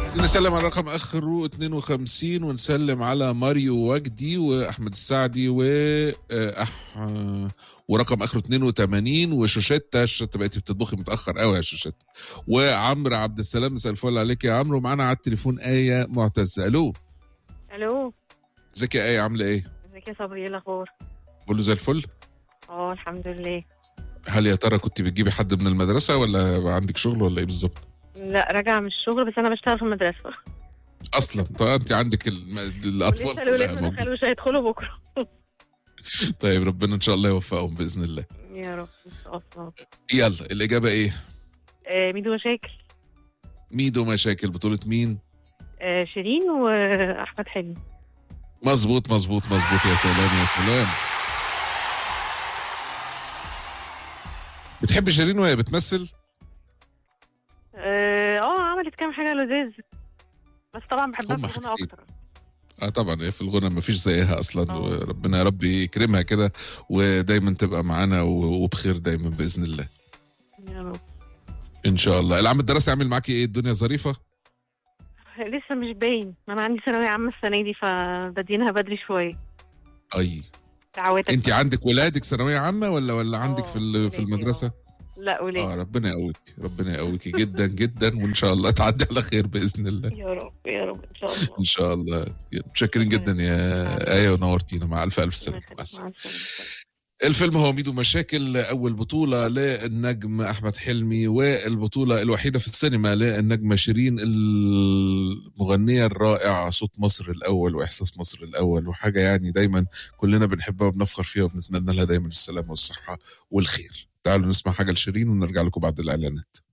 نسلم على رقم اخره 52 ونسلم على ماريو وجدي واحمد السعدي و آه، أح... ورقم اخره 82 وشوشيتا شوشيتا بقيتي بتطبخي متاخر قوي يا شوشيتا وعمرو عبد السلام مساء الفل عليك يا عمرو معانا على التليفون ايه معتز الو الو ازيك يا ايه عامله ايه؟ ازيك يا صبري ايه الاخبار كله زي الفل اه الحمد لله هل يا ترى كنت بتجيبي حد من المدرسه ولا عندك شغل ولا ايه بالظبط؟ لا راجعه من الشغل بس انا بشتغل في المدرسه اصلا طيب انت عندك الم... الاطفال لسه الولاد كلها ما موجودة. دخلوش هيدخلوا بكره طيب ربنا ان شاء الله يوفقهم باذن الله يا رب ان شاء الله يلا الاجابه ايه؟ آه ميدو مشاكل ميدو مشاكل بطوله مين؟ آه شيرين واحمد حلمي مظبوط مظبوط مظبوط يا سلام يا سلام بتحب شيرين وهي بتمثل؟ اه آه، عملت كام حاجه لذيذ بس طبعا بحبها هم في الغنى حاجتين. اكتر اه طبعا هي في الغنى ما فيش زيها اصلا آه. وربنا يا رب يكرمها كده ودايما تبقى معانا و- وبخير دايما باذن الله يا رب ان شاء الله العام الدراسي عامل معاكي ايه الدنيا ظريفه لسه مش باين انا عندي ثانويه عامه السنه دي فبدينها بدري شويه اي دعواتك انت عندك ولادك ثانويه عامه ولا ولا عندك آه، في ال- في ولادي، المدرسه لا اه وليه ربنا يقويك ربنا يقويكي جدا جدا وان شاء الله تعدي على خير باذن الله يا رب يا رب ان شاء الله ان شاء الله متشكرين جدا يا ايه ونورتينا مع الف الف سلامه مع مع السلامه السلامه الفيلم هو ميدو مشاكل أول بطولة للنجم أحمد حلمي والبطولة الوحيدة في السينما للنجمة شيرين المغنية الرائعة صوت مصر الأول وإحساس مصر الأول وحاجة يعني دايما كلنا بنحبها وبنفخر فيها وبنتمنى لها دايما السلامة والصحة والخير تعالوا نسمع حاجة لشيرين ونرجع لكم بعد الإعلانات